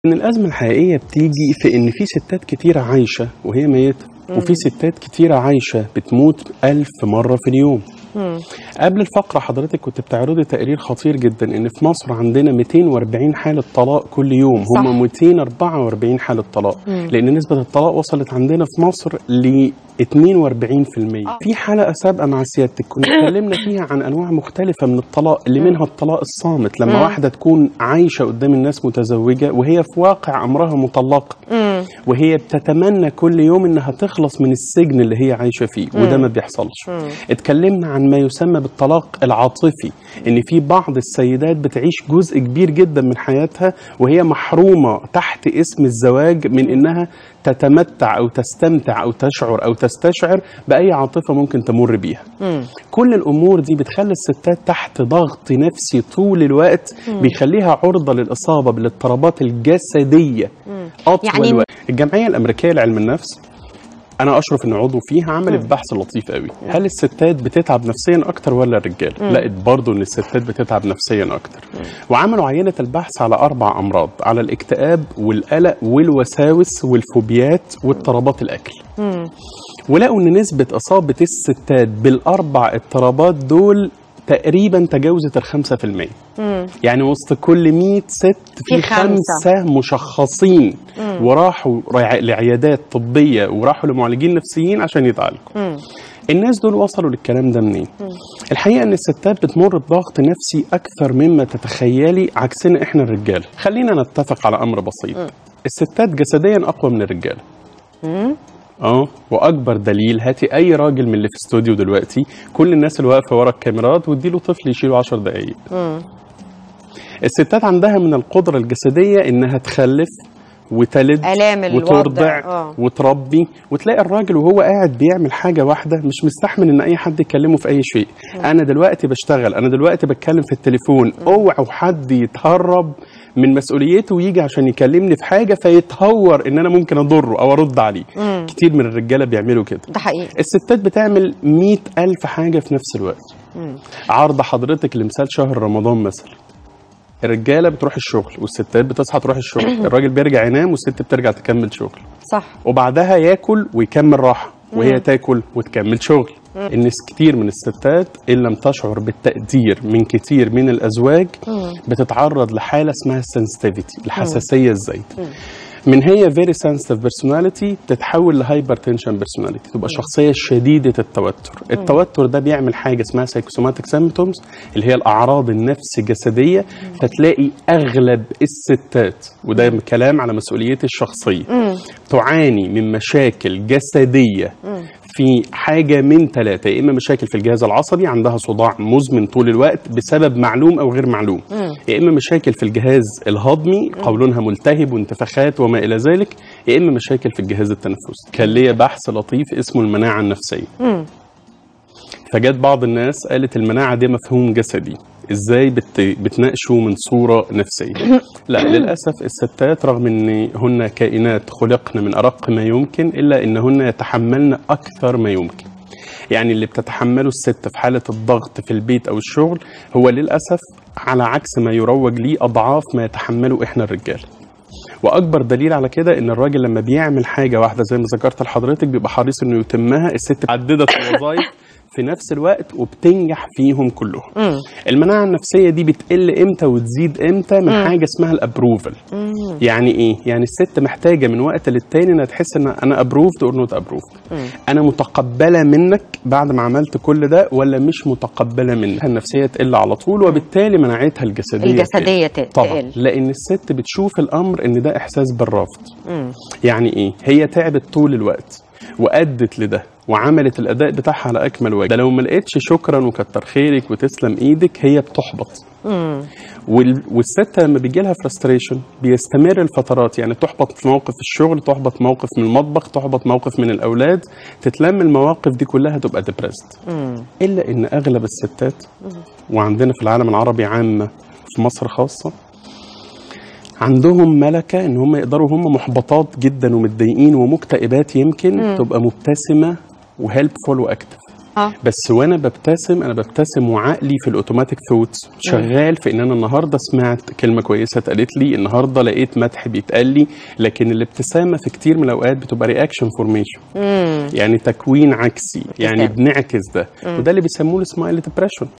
ان الازمه الحقيقيه بتيجي في ان في ستات كتيره عايشه وهي ميته وفي ستات كتيره عايشه بتموت ألف مره في اليوم قبل الفقرة حضرتك كنت بتعرضي تقرير خطير جدا ان في مصر عندنا 240 حالة طلاق كل يوم صح. هم 244 حالة طلاق لان نسبة الطلاق وصلت عندنا في مصر ل 42% في حلقة سابقة مع سيادتك كنا اتكلمنا فيها عن انواع مختلفة من الطلاق اللي منها الطلاق الصامت لما واحدة تكون عايشة قدام الناس متزوجة وهي في واقع امرها مطلقة وهي بتتمنى كل يوم انها تخلص من السجن اللي هي عايشه فيه وده ما بيحصلش اتكلمنا عن ما يسمى بالطلاق العاطفي ان في بعض السيدات بتعيش جزء كبير جدا من حياتها وهي محرومه تحت اسم الزواج من انها تتمتع او تستمتع او تشعر او تستشعر باي عاطفه ممكن تمر بيها كل الامور دي بتخلي الستات تحت ضغط نفسي طول الوقت بيخليها عرضه للاصابه بالاضطرابات الجسديه اطول يعني- وقت الجمعيه الامريكيه لعلم النفس انا اشرف ان عضو فيها عملت بحث لطيف قوي هل الستات بتتعب نفسيا اكتر ولا الرجال لقت برضو ان الستات بتتعب نفسيا اكتر وعملوا عينه البحث على اربع امراض على الاكتئاب والقلق والوساوس والفوبيات واضطرابات الاكل ولقوا ان نسبه اصابه الستات بالاربع اضطرابات دول تقريبا تجاوزت الخمسة في المية يعني وسط كل 100 ست في, في خمسة. خمسة مشخصين وراحوا رع- لعيادات طبية وراحوا لمعالجين نفسيين عشان يتعالجوا الناس دول وصلوا للكلام ده منين؟ الحقيقة ان الستات بتمر بضغط نفسي اكثر مما تتخيلي عكسنا احنا الرجال خلينا نتفق على امر بسيط الستات جسديا اقوى من الرجال اه واكبر دليل هاتي اي راجل من اللي في استوديو دلوقتي كل الناس اللي واقفه ورا الكاميرات واديله طفل يشيله 10 دقائق الستات عندها من القدره الجسديه انها تخلف وتلد آلام الوضع، وترضع آه. وتربي وتلاقي الراجل وهو قاعد بيعمل حاجه واحده مش مستحمل ان اي حد يكلمه في اي شيء انا دلوقتي بشتغل انا دلوقتي بتكلم في التليفون اوعوا حد يتهرب من مسؤوليته ويجي عشان يكلمني في حاجه فيتهور ان انا ممكن اضره او ارد عليه كتير من الرجاله بيعملوا كده ده حقيقي الستات بتعمل مئة ألف حاجة في نفس الوقت عرض حضرتك لمثال شهر رمضان مثلا الرجالة بتروح الشغل والستات بتصحى تروح الشغل الراجل بيرجع ينام والست بترجع تكمل شغل صح وبعدها ياكل ويكمل راحة وهي تاكل وتكمل شغل الناس كتير من الستات إن لم تشعر بالتقدير من كتير من الأزواج بتتعرض لحالة اسمها السنسيتيفيتي الحساسية الزايدة من هي فيري سنسيتيف بيرسوناليتي تتحول لهايبر تنشن بيرسوناليتي تبقى شخصيه شديده التوتر التوتر ده بيعمل حاجه اسمها سايكوسوماتيك سيمبتومز اللي هي الاعراض النفس جسديه فتلاقي اغلب الستات وده كلام على مسؤوليتي الشخصيه تعاني من مشاكل جسديه في حاجه من ثلاثه يا اما مشاكل في الجهاز العصبي عندها صداع مزمن طول الوقت بسبب معلوم او غير معلوم يا اما مشاكل في الجهاز الهضمي قولونها ملتهب وانتفاخات وما الى ذلك يا اما مشاكل في الجهاز التنفسي كان ليا بحث لطيف اسمه المناعه النفسيه فجت بعض الناس قالت المناعه دي مفهوم جسدي ازاي بت... بتناقشه من صوره نفسيه لا للاسف الستات رغم ان هن كائنات خلقن من ارق ما يمكن الا انهن يتحملن اكثر ما يمكن يعني اللي بتتحمله الست في حالة الضغط في البيت أو الشغل هو للأسف على عكس ما يروج ليه أضعاف ما يتحمله إحنا الرجال واكبر دليل على كده ان الراجل لما بيعمل حاجه واحده زي ما ذكرت لحضرتك بيبقى حريص انه يتمها الست عددت الوظائف في نفس الوقت وبتنجح فيهم كلهم المناعه النفسيه دي بتقل امتى وتزيد امتى من حاجه اسمها الابروفل يعني ايه يعني الست محتاجه من وقت للتاني انها تحس ان انا ابروفد اور نوت ابروفد انا متقبله منك بعد ما عملت كل ده ولا مش متقبله منك النفسيه تقل على طول وبالتالي مناعتها الجسديه الجسدية تقل. ت- طبعا تقل. لان الست بتشوف الامر ان ده احساس بالرفض يعني ايه هي تعبت طول الوقت وادت لده وعملت الاداء بتاعها على اكمل وجه ده لو ما لقيتش شكرا وكتر خيرك وتسلم ايدك هي بتحبط وال- والست لما بيجي لها فرستريشن بيستمر الفترات يعني تحبط في موقف الشغل تحبط موقف من المطبخ تحبط موقف من الاولاد تتلم المواقف دي كلها تبقى ديبرست الا ان اغلب الستات وعندنا في العالم العربي عامه في مصر خاصه عندهم ملكه ان هم يقدروا هم محبطات جدا ومتضايقين ومكتئبات يمكن تبقى مبتسمه وهيلبفول واكتف اه بس وانا ببتسم انا ببتسم وعقلي في الاوتوماتيك ثوتس شغال في ان انا النهارده سمعت كلمه كويسه اتقالت لي النهارده لقيت مدح بيتقال لي لكن الابتسامه في كتير من الاوقات بتبقى رياكشن فورميشن امم يعني تكوين عكسي يعني ابتسام. بنعكس ده وده اللي بيسموه السمايل ديبريشن